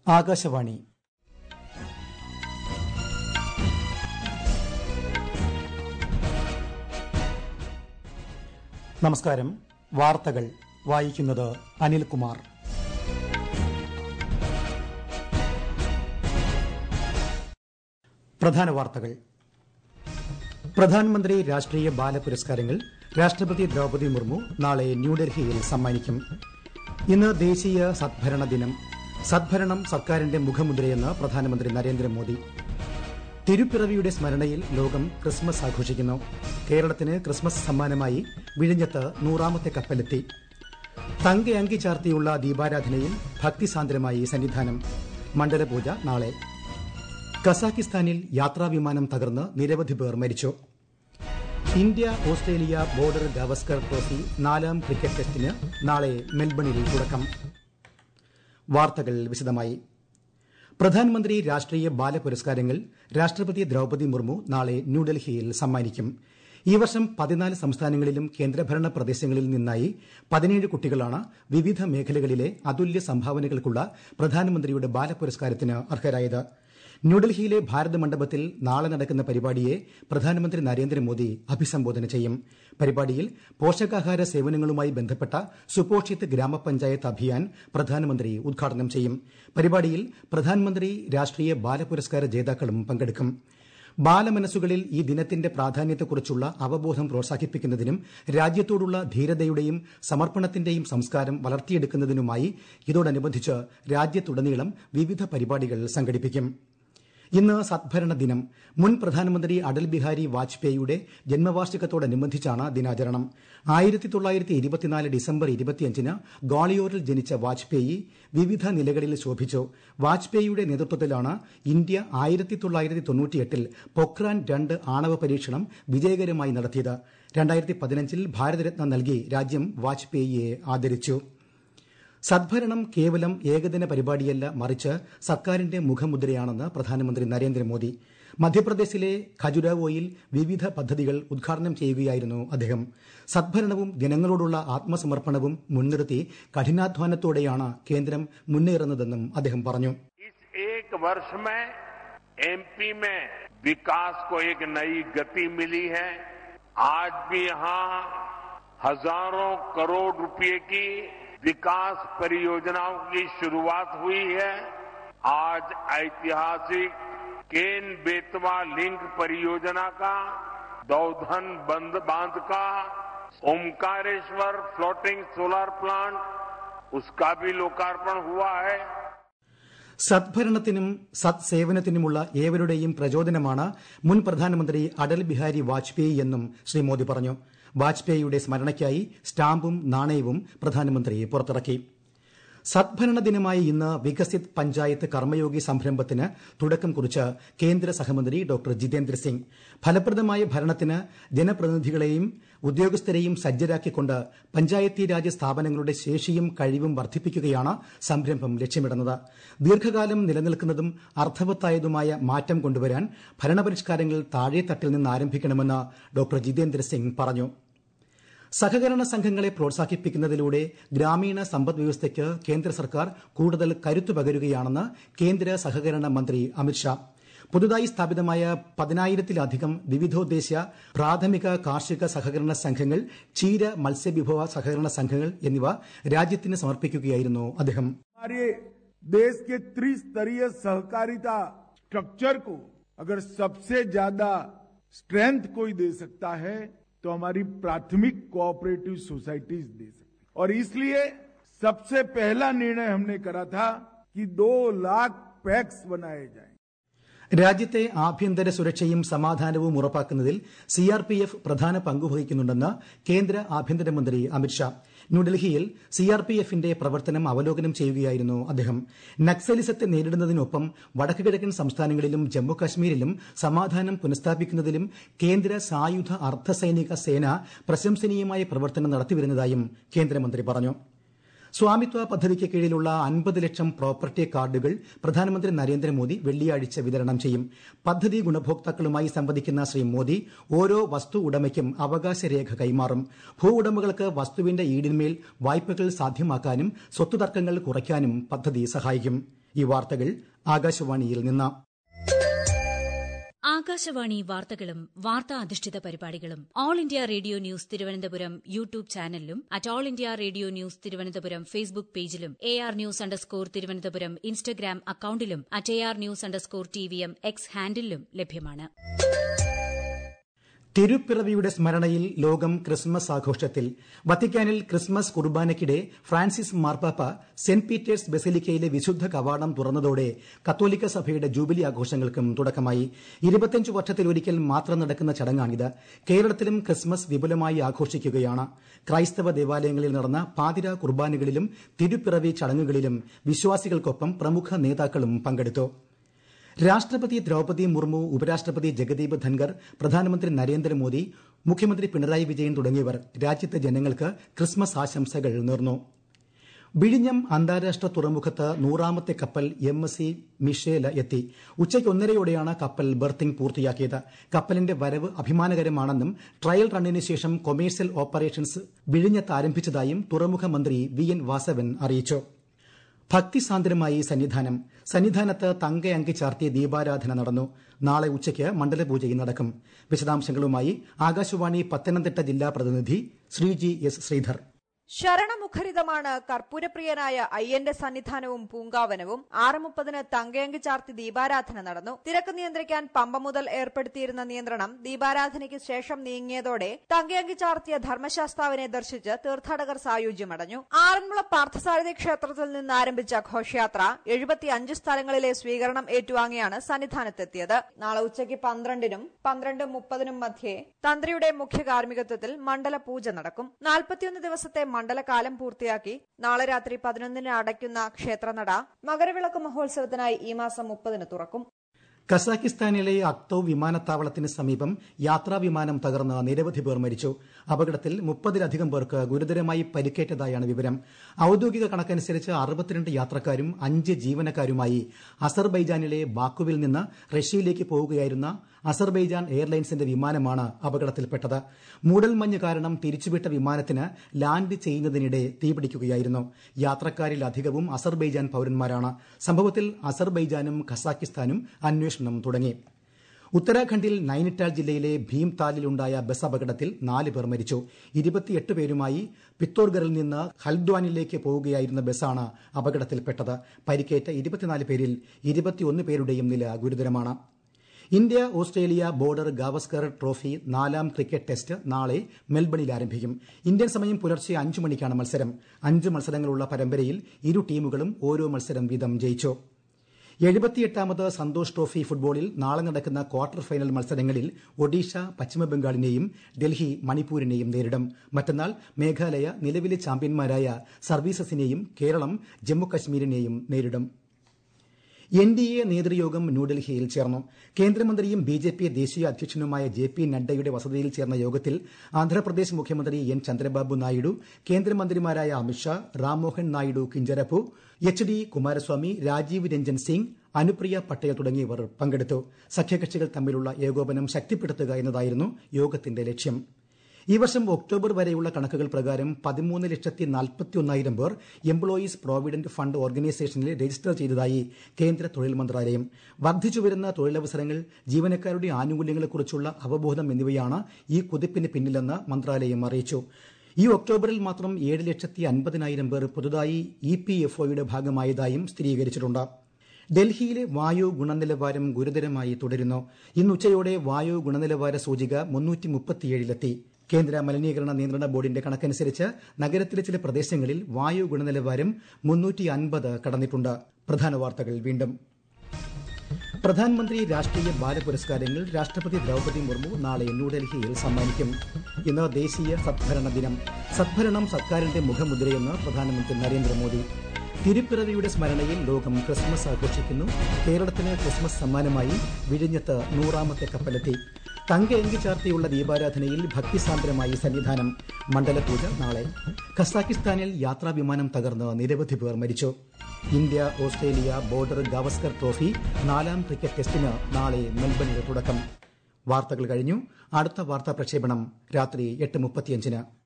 ആകാശവാണി നമസ്കാരം വാർത്തകൾ വായിക്കുന്നത് അനിൽകുമാർ പ്രധാന വാർത്തകൾ പ്രധാനമന്ത്രി രാഷ്ട്രീയ ബാല പുരസ്കാരങ്ങൾ രാഷ്ട്രപതി ദ്രൌപദി മുർമു നാളെ ന്യൂഡൽഹിയിൽ സമ്മാനിക്കും ഇന്ന് ദേശീയ സദ്ഭരണ ദിനം സദ്ഭരണം സർക്കാരിന്റെ മുഖമുദ്രയെന്ന് പ്രധാനമന്ത്രി നരേന്ദ്രമോദി തിരുപ്പിറവിയുടെ സ്മരണയിൽ ലോകം ക്രിസ്മസ് ആഘോഷിക്കുന്നു കേരളത്തിന് ക്രിസ്മസ് സമ്മാനമായി വിഴിഞ്ഞത്ത് നൂറാമത്തെ കപ്പലെത്തി തങ്കയങ്കി ചാർത്തിയുള്ള ദീപാരാധനയിൽ ഭക്തിസാന്ദ്രമായി സന്നിധാനം മണ്ഡലപൂജ നാളെ കസാക്കിസ്ഥാനിൽ യാത്രാവിമാനം തകർന്ന് നിരവധി പേർ മരിച്ചു India Australia Border Gavaskar Trophy നാലാം ക്രിക്കറ്റ് ടെസ്റ്റിന് നാളെ മെൽബണിൽ തുടക്കം വാർത്തകൾ വിശദമായി പ്രധാനമന്ത്രി രാഷ്ട്രീയ ബാല പുരസ്കാരങ്ങൾ രാഷ്ട്രപതി ദ്രൌപദി മുർമു നാളെ ന്യൂഡൽഹിയിൽ സമ്മാനിക്കും ഈ വർഷം പതിനാല് സംസ്ഥാനങ്ങളിലും കേന്ദ്രഭരണ പ്രദേശങ്ങളിൽ നിന്നായി പതിനേഴ് കുട്ടികളാണ് വിവിധ മേഖലകളിലെ അതുല്യ സംഭാവനകൾക്കുള്ള പ്രധാനമന്ത്രിയുടെ ബാല പുരസ്കാരത്തിന് അർഹരായത് ന്യൂഡൽഹിയിലെ ഭാരത് മണ്ഡപത്തിൽ നാളെ നടക്കുന്ന പരിപാടിയെ പ്രധാനമന്ത്രി നരേന്ദ്രമോദി അഭിസംബോധന ചെയ്യും പരിപാടിയിൽ പോഷകാഹാര സേവനങ്ങളുമായി ബന്ധപ്പെട്ട സുപോഷിത് ഗ്രാമപഞ്ചായത്ത് അഭിയാൻ പ്രധാനമന്ത്രി ഉദ്ഘാടനം ചെയ്യും പരിപാടിയിൽ പ്രധാനമന്ത്രി രാഷ്ട്രീയ ബാല പുരസ്കാര ജേതാക്കളും പങ്കെടുക്കും ബാലമനസ്സുകളിൽ ഈ ദിനത്തിന്റെ പ്രാധാന്യത്തെക്കുറിച്ചുള്ള അവബോധം പ്രോത്സാഹിപ്പിക്കുന്നതിനും രാജ്യത്തോടുള്ള ധീരതയുടെയും സമർപ്പണത്തിന്റെയും സംസ്കാരം വളർത്തിയെടുക്കുന്നതിനുമായി ഇതോടനുബന്ധിച്ച് രാജ്യത്തുടനീളം വിവിധ പരിപാടികൾ സംഘടിപ്പിക്കും ഇന്ന് സദ്ഭരണ ദിനം മുൻ പ്രധാനമന്ത്രി അടൽ ബിഹാരി വാജ്പേയിയുടെ ജന്മവാർഷികത്തോടനുബന്ധിച്ചാണ് ദിനാചരണം ആയിരത്തി തൊള്ളായിരത്തി ഇരുപത്തിനാല് ഡിസംബർ ഇരുപത്തിയഞ്ചിന് ഗ്വാളിയോറിൽ ജനിച്ച വാജ്പേയി വിവിധ നിലകളിൽ ശോഭിച്ചു വാജ്പേയിയുടെ നേതൃത്വത്തിലാണ് ഇന്ത്യ ആയിരത്തി തൊള്ളായിരത്തി തൊണ്ണൂറ്റിയെട്ടിൽ പൊഖ്രാൻ രണ്ട് ആണവ പരീക്ഷണം വിജയകരമായി നടത്തിയത് രണ്ടായിരത്തി പതിനഞ്ചിൽ ഭാരതരത്ന നൽകി രാജ്യം വാജ്പേയിയെ ആദരിച്ചു സദ്ഭരണം കേവലം ഏകദിന പരിപാടിയല്ല മറിച്ച് സർക്കാരിന്റെ മുഖമുദ്രയാണെന്ന് പ്രധാനമന്ത്രി നരേന്ദ്രമോദി മധ്യപ്രദേശിലെ ഖജുരാവോയിൽ വിവിധ പദ്ധതികൾ ഉദ്ഘാടനം ചെയ്യുകയായിരുന്നു അദ്ദേഹം സദ്ഭരണവും ജനങ്ങളോടുള്ള ആത്മസമർപ്പണവും മുൻനിർത്തി കഠിനാധ്വാനത്തോടെയാണ് കേന്ദ്രം മുന്നേറുന്നതെന്നും അദ്ദേഹം പറഞ്ഞു एक वर्ष में एमपी में विकास को एक नई गति मिली है आज भी यहां हजारों करोड़ रुपए की विकास परियोजनाओं की शुरुआत हुई है आज ऐतिहासिक केन बेतवा लिंक परियोजना का दौधन बंद बांध का ओमकारेश्वर फ्लोटिंग सोलर प्लांट उसका भी लोकार्पण हुआ है സദ്ഭരണത്തിനും സത്സേവനത്തിനുമുള്ള ഏവരുടെയും പ്രചോദനമാണ് മുൻ പ്രധാനമന്ത്രി അടൽ ബിഹാരി വാജ്പേയി എന്നും ശ്രീ മോദി പറഞ്ഞു വാജ്പേയിയുടെ സ്മരണയ്ക്കായി സ്റ്റാമ്പും നാണയവും പ്രധാനമന്ത്രി പുറത്തിറക്കി സദ്ഭരണ ദിനമായ ഇന്ന് വികസിത് പഞ്ചായത്ത് കർമ്മയോഗി സംരംഭത്തിന് തുടക്കം കുറിച്ച് കേന്ദ്ര സഹമന്ത്രി ഡോക്ടർ ജിതേന്ദ്ര സിംഗ് ഫലപ്രദമായ ഭരണത്തിന് ജനപ്രതിനിധികളെയും ഉദ്യോഗസ്ഥരെയും സജ്ജരാക്കിക്കൊണ്ട് പഞ്ചായത്തി രാജ് സ്ഥാപനങ്ങളുടെ ശേഷിയും കഴിവും വർദ്ധിപ്പിക്കുകയാണ് സംരംഭം ലക്ഷ്യമിടുന്നത് ദീർഘകാലം നിലനിൽക്കുന്നതും അർത്ഥവത്തായതുമായ മാറ്റം കൊണ്ടുവരാൻ ഭരണപരിഷ്കാരങ്ങൾ താഴെത്തട്ടിൽ നിന്ന് ആരംഭിക്കണമെന്ന് ഡോക്ടർ ജിതേന്ദ്ര സിംഗ് പറഞ്ഞു സഹകരണ സംഘങ്ങളെ പ്രോത്സാഹിപ്പിക്കുന്നതിലൂടെ ഗ്രാമീണ സമ്പദ് വ്യവസ്ഥയ്ക്ക് കേന്ദ്ര സർക്കാർ കൂടുതൽ കരുത്തു പകരുകയാണെന്ന് കേന്ദ്ര സഹകരണ മന്ത്രി അമിത്ഷാ പുതുതായി സ്ഥാപിതമായ പതിനായിരത്തിലധികം വിവിധോദ്ദേശ പ്രാഥമിക കാർഷിക സഹകരണ സംഘങ്ങൾ ക്ഷീര മത്സ്യവിഭവ സഹകരണ സംഘങ്ങൾ എന്നിവ രാജ്യത്തിന് സമർപ്പിക്കുകയായിരുന്നു അദ്ദേഹം हमारे देश के त्रिस्तरीय सहकारिता स्ट्रक्चर को अगर सबसे ज्यादा स्ट्रेंथ कोई दे सकता है तो हमारी प्राथमिक कोऑपरेटिव सोसाइटीज दे सकती और इसलिए सबसे पहला निर्णय हमने करा था कि दो लाख पैक्स बनाए जाएं രാജ്യത്തെ ആഭ്യന്തര സുരക്ഷയും സമാധാനവും ഉറപ്പാക്കുന്നതിൽ സിആർപിഎഫ് പ്രധാന പങ്കുവഹിക്കുന്നുണ്ടെന്ന് കേന്ദ്ര ആഭ്യന്തരമന്ത്രി അമിത്ഷാ ന്യൂഡൽഹിയിൽ സിആർപിഎഫിന്റെ പ്രവർത്തനം അവലോകനം ചെയ്യുകയായിരുന്നു അദ്ദേഹം നക്സലിസത്തെ നേരിടുന്നതിനൊപ്പം വടക്കുകിഴക്കൻ സംസ്ഥാനങ്ങളിലും ജമ്മുകശ്മീരിലും സമാധാനം പുനഃസ്ഥാപിക്കുന്നതിലും കേന്ദ്ര സായുധ അർദ്ധസൈനിക സേന പ്രശംസനീയമായ പ്രവർത്തനം നടത്തിവരുന്നതായും കേന്ദ്രമന്ത്രി പറഞ്ഞു സ്വാമിത്വ പദ്ധതിക്ക് കീഴിലുള്ള അൻപത് ലക്ഷം പ്രോപ്പർട്ടി കാർഡുകൾ പ്രധാനമന്ത്രി നരേന്ദ്രമോദി വെള്ളിയാഴ്ച വിതരണം ചെയ്യും പദ്ധതി ഗുണഭോക്താക്കളുമായി സംവദിക്കുന്ന ശ്രീ മോദി ഓരോ വസ്തു ഉടമയ്ക്കും അവകാശരേഖ കൈമാറും ഭൂ ഉടമകൾക്ക് വസ്തുവിന്റെ ഈടിന്മേൽ വായ്പകൾ സാധ്യമാക്കാനും സ്വത്തുതർക്കങ്ങൾ കുറയ്ക്കാനും പദ്ധതി സഹായിക്കും ഈ വാർത്തകൾ ആകാശവാണിയിൽ നിന്ന് ആകാശവാണി വാർത്തകളും വാർത്താ അധിഷ്ഠിത പരിപാടികളും All India Radio news Thiruvananthapuram YouTube ചാനലിലും at All India Radio news Thiruvananthapuram Facebook പേജിലും A R news underscore Thiruvananthapuram Instagram അക്കൌണ്ടിലും at A R news underscore T V M X ഹാൻഡിലും ലഭ്യമാണ് തിരുപ്പിറവിയുടെ സ്മരണയിൽ ലോകം ക്രിസ്മസ് ആഘോഷത്തിൽ വത്തിക്കാനിൽ ക്രിസ്മസ് കുർബാനയ്ക്കിടെ ഫ്രാൻസിസ് മാർപ്പാപ്പ സെന്റ് പീറ്റേഴ്സ് ബെസിലിക്കയിലെ വിശുദ്ധ കവാടം തുറന്നതോടെ കത്തോലിക്ക സഭയുടെ ജൂബിലി ആഘോഷങ്ങൾക്കും തുടക്കമായി ഇരുപത്തിയഞ്ച് വർഷത്തിലൊരിക്കൽ മാത്രം നടക്കുന്ന ചടങ്ങാണിത് കേരളത്തിലും ക്രിസ്മസ് വിപുലമായി ആഘോഷിക്കുകയാണ് ക്രൈസ്തവ ദേവാലയങ്ങളിൽ നടന്ന പാതിര കുർബാനകളിലും തിരുപ്പിറവി ചടങ്ങുകളിലും വിശ്വാസികൾക്കൊപ്പം പ്രമുഖ നേതാക്കളും പങ്കെടുത്തു രാഷ്ട്രപതി ദ്രൌപദി മുർമു ഉപരാഷ്ട്രപതി ജഗദീപ് ധൻകർ പ്രധാനമന്ത്രി നരേന്ദ്രമോദി മുഖ്യമന്ത്രി പിണറായി വിജയൻ തുടങ്ങിയവർ രാജ്യത്തെ ജനങ്ങൾക്ക് ക്രിസ്മസ് ആശംസകൾ നേർന്നു വിഴിഞ്ഞം അന്താരാഷ്ട്ര തുറമുഖത്ത് നൂറാമത്തെ കപ്പൽ എം എസ് സി മിഷേല എത്തി ഉച്ചയ്ക്ക് ഒന്നരയോടെയാണ് കപ്പൽ ബർത്തിംഗ് പൂർത്തിയാക്കിയത് കപ്പലിന്റെ വരവ് അഭിമാനകരമാണെന്നും ട്രയൽ റണ്ണിന് ശേഷം കൊമേഴ്സ്യൽ ഓപ്പറേഷൻസ് വിഴിഞ്ഞത്ത് ആരംഭിച്ചതായും തുറമുഖ മന്ത്രി വി എൻ വാസവൻ അറിയിച്ചു ഭക്തിസാന്ദ്രമായി സന്നിധാനം സന്നിധാനത്ത് തങ്കയങ്കി ചാർത്തി ദീപാരാധന നടന്നു നാളെ ഉച്ചയ്ക്ക് മണ്ഡലപൂജയും നടക്കും വിശദാംശങ്ങളുമായി ആകാശവാണി പത്തനംതിട്ട ജില്ലാ പ്രതിനിധി ശ്രീജി എസ് ശ്രീധർ ശരണമുഖരിതമാണ് കർപ്പൂരപ്രിയനായ അയ്യന്റെ സന്നിധാനവും പൂങ്കാവനവും ആറ് മുപ്പതിന് തങ്കയങ്കി ചാർത്തി ദീപാരാധന നടന്നു തിരക്ക് നിയന്ത്രിക്കാൻ പമ്പ മുതൽ ഏർപ്പെടുത്തിയിരുന്ന നിയന്ത്രണം ദീപാരാധനയ്ക്ക് ശേഷം നീങ്ങിയതോടെ തങ്കയങ്കി ചാർത്തിയ ധർമ്മശാസ്താവിനെ ദർശിച്ച് തീർത്ഥാടകർ സായുജ്യമടഞ്ഞു ആറന്മുള പാർത്ഥസാരഥി ക്ഷേത്രത്തിൽ നിന്ന് ആരംഭിച്ച ഘോഷയാത്ര എഴുപത്തിയഞ്ച് സ്ഥലങ്ങളിലെ സ്വീകരണം ഏറ്റുവാങ്ങിയാണ് സന്നിധാനത്തെത്തിയത് നാളെ ഉച്ചയ്ക്ക് പന്ത്രണ്ടിനും പന്ത്രണ്ട് മുപ്പതിനും മധ്യേ തന്ത്രിയുടെ മുഖ്യ കാർമ്മികത്വത്തിൽ മണ്ഡല പൂജ നടക്കും നാൽപ്പത്തിയൊന്ന് ദിവസത്തെ മണ്ഡലകാലം പൂർത്തിയാക്കി നാളെ രാത്രി പതിനൊന്നിന് അടയ്ക്കുന്ന ക്ഷേത്രനട മകരവിളക്ക് മഹോത്സവത്തിനായി ഈ മാസം മുപ്പതിന് തുറക്കും കസാഖിസ്ഥാനിലെ അക്തോ വിമാനത്താവളത്തിന് സമീപം യാത്രാ വിമാനം തകർന്ന് നിരവധി പേർ മരിച്ചു അപകടത്തിൽ മുപ്പതിലധികം പേർക്ക് ഗുരുതരമായി പരിക്കേറ്റതായാണ് വിവരം ഔദ്യോഗിക കണക്കനുസരിച്ച് അറുപത്തിരണ്ട് യാത്രക്കാരും അഞ്ച് ജീവനക്കാരുമായി അസർബൈജാനിലെ ബാക്കുവിൽ നിന്ന് റഷ്യയിലേക്ക് പോവുകയായിരുന്ന അസർബൈജാൻ എയർലൈൻസിന്റെ വിമാനമാണ് അപകടത്തിൽപ്പെട്ടത് മൂടൽമഞ്ഞ് കാരണം തിരിച്ചുവിട്ട വിമാനത്തിന് ലാൻഡ് ചെയ്യുന്നതിനിടെ തീപിടിക്കുകയായിരുന്നു യാത്രക്കാരിൽ അധികവും അസർബൈജാൻ പൌരന്മാരാണ് സംഭവത്തിൽ അസർബൈജാനും ഖസാക്കിസ്ഥാനും അന്വേഷണം തുടങ്ങി ഉത്തരാഖണ്ഡിൽ നൈനിറ്റാൾ ജില്ലയിലെ ഭീംതാലിലുണ്ടായ ബസ് അപകടത്തിൽ നാല് പേർ മരിച്ചു ഇരുപത്തിയെട്ട് പേരുമായി പിത്തോർഗറിൽ നിന്ന് ഹൽദ്വാനിലേക്ക് പോവുകയായിരുന്ന ബസ്സാണ് അപകടത്തിൽപ്പെട്ടത് പരിക്കേറ്റ ഇരുപത്തിനാല് പേരിൽ ഇരുപത്തിയൊന്ന് പേരുടെയും നില ഗുരുതരമാണ് India Australia Border Gavaskar Trophy നാലാം ക്രിക്കറ്റ് ടെസ്റ്റ് നാളെ മെൽബണിൽ ആരംഭിക്കും ഇന്ത്യൻ സമയം പുലർച്ചെ അഞ്ചു മണിക്കാണ് മത്സരം അഞ്ച് മത്സരങ്ങളുള്ള പരമ്പരയിൽ ഇരു ടീമുകളും ഓരോ മത്സരം വീതം ജയിച്ചു എഴുപത്തിയെട്ടാമത് സന്തോഷ് ട്രോഫി ഫുട്ബോളിൽ നാളെ നടക്കുന്ന ക്വാർട്ടർ ഫൈനൽ മത്സരങ്ങളിൽ ഒഡീഷ പശ്ചിമബംഗാളിനെയും ഡൽഹി മണിപ്പൂരിനെയും നേരിടും മറ്റന്നാൾ മേഘാലയ നിലവിലെ ചാമ്പ്യന്മാരായ സർവീസസിനെയും കേരളം ജമ്മുകശ്മീരിനെയും നേരിടും എൻ ഡി എ നേതൃയോഗം ന്യൂഡൽഹിയിൽ ചേർന്നു കേന്ദ്രമന്ത്രിയും ബി ജെ പി ദേശീയ അധ്യക്ഷനുമായ ജെ പി നഡ്ഡയുടെ വസതിയിൽ ചേർന്ന യോഗത്തിൽ ആന്ധ്രാപ്രദേശ് മുഖ്യമന്ത്രി എൻ ചന്ദ്രബാബു നായിഡു കേന്ദ്രമന്ത്രിമാരായ അമിത്ഷാ റാംമോഹൻ നായിഡു കിഞ്ചരപ്പു എച്ച് ഡി കുമാരസ്വാമി രാജീവ് രഞ്ജൻ സിംഗ് അനുപ്രിയ പട്ടേൽ തുടങ്ങിയവർ പങ്കെടുത്തു സഖ്യകക്ഷികൾ തമ്മിലുള്ള ഏകോപനം ശക്തിപ്പെടുത്തുക എന്നതായിരുന്നു യോഗത്തിന്റെ ലക്ഷ്യം ഈ വർഷം ഒക്ടോബർ വരെയുള്ള കണക്കുകൾ പ്രകാരം പതിമൂന്ന് ലക്ഷത്തി നാൽപ്പത്തിയൊന്നായിരം പേർ എംപ്ലോയീസ് പ്രോവിഡന്റ് ഫണ്ട് ഓർഗനൈസേഷനിൽ രജിസ്റ്റർ ചെയ്തതായി കേന്ദ്ര തൊഴിൽ മന്ത്രാലയം വർദ്ധിച്ചുവരുന്ന തൊഴിലവസരങ്ങൾ ജീവനക്കാരുടെ ആനുകൂല്യങ്ങളെക്കുറിച്ചുള്ള അവബോധം എന്നിവയാണ് ഈ കുതിപ്പിന് പിന്നിലെന്ന് മന്ത്രാലയം അറിയിച്ചു ഈ ഒക്ടോബറിൽ മാത്രം ഏഴ് ലക്ഷത്തി അൻപതിനായിരം പേർ പുതുതായി ഇ പി എഫ് ഒയുടെ ഭാഗമായതായും സ്ഥിരീകരിച്ചിട്ടുണ്ട് ഡൽഹിയിലെ വായു ഗുണനിലവാരം ഗുരുതരമായി തുടരുന്നു ഇന്ന് ഉച്ചയോടെ വായു ഗുണനിലവാര സൂചിക മുന്നൂറ്റി മുപ്പത്തിയേഴിലെത്തി കേന്ദ്ര മലിനീകരണ നിയന്ത്രണ ബോർഡിന്റെ കണക്കനുസരിച്ച് നഗരത്തിലെ ചില പ്രദേശങ്ങളിൽ വായു ഗുണനിലവാരം മുന്നൂറ്റി അൻപത് കടന്നിട്ടുണ്ട് പ്രധാന വാർത്തകൾ വീണ്ടും പ്രധാനമന്ത്രി രാഷ്ട്രീയ ബാല പുരസ്കാരങ്ങൾ രാഷ്ട്രപതി ദ്രൌപദി മുർമു നാളെ ന്യൂഡൽഹിയിൽ സമ്മാനിക്കും ഇന്ന് ദേശീയ സദ്ഭരണ ദിനം സദ്ഭരണം സർക്കാരിന്റെ മുഖമുദ്രയെന്ന് പ്രധാനമന്ത്രി നരേന്ദ്രമോദി തിരുപ്പിറവിയുടെ സ്മരണയിൽ ലോകം ക്രിസ്മസ് ആഘോഷിക്കുന്നു കേരളത്തിന് ക്രിസ്മസ് സമ്മാനമായി വിഴിഞ്ഞത്ത് നൂറാമത്തെ കപ്പലെത്തി തങ്കയങ്കി ചാർത്തിയുള്ള ദീപാരാധനയിൽ ഭക്തിസാന്ദ്രമായി സന്നിധാനം മണ്ഡലപൂജ നാളെ ഖസാക്കിസ്ഥാനിൽ യാത്രാ വിമാനം തകർന്ന് നിരവധി പേർ മരിച്ചു India Australia Border Gavaskar Trophy നാലാം ക്രിക്കറ്റ് ടെസ്റ്റിന് നാളെ മെൽബണിൽ തുടക്കം വാർത്തകൾ കഴിഞ്ഞു അടുത്ത വാർത്താ പ്രക്ഷേപണം രാത്രി എട്ട് മുപ്പത്തിയഞ്ചിന്